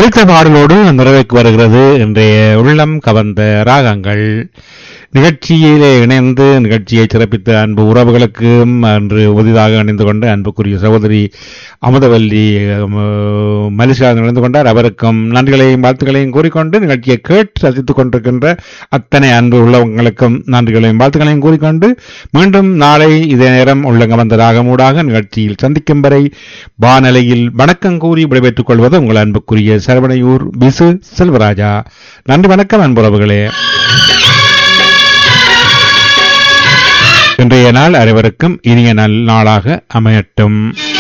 ஒலித்த பாடலோடு நிறைவுக்கு வருகிறது இன்றைய உள்ளம் கவர்ந்த ராகங்கள் நிகழ்ச்சியிலே இணைந்து நிகழ்ச்சியை சிறப்பித்த அன்பு உறவுகளுக்கும் அன்று புதிதாக இணைந்து கொண்ட அன்புக்குரிய சகோதரி அமுதவல்லி மலிஷா இணைந்து கொண்டார் அவருக்கும் நன்றிகளையும் வாழ்த்துக்களையும் கூறிக்கொண்டு நிகழ்ச்சியை கேட்டு ரசித்துக் கொண்டிருக்கின்ற அத்தனை அன்பு உள்ளவங்களுக்கும் நன்றிகளையும் வாழ்த்துக்களையும் கூறிக்கொண்டு மீண்டும் நாளை இதே நேரம் உள்ளங்க வந்த ராகமூடாக நிகழ்ச்சியில் சந்திக்கும் வரை வானலையில் வணக்கம் கூறி விடைபெற்றுக் கொள்வது உங்கள் அன்புக்குரிய சரவணையூர் பிசு செல்வராஜா நன்றி வணக்கம் அன்புறவுகளே இன்றைய நாள் அனைவருக்கும் இனிய நல் நாளாக அமையட்டும்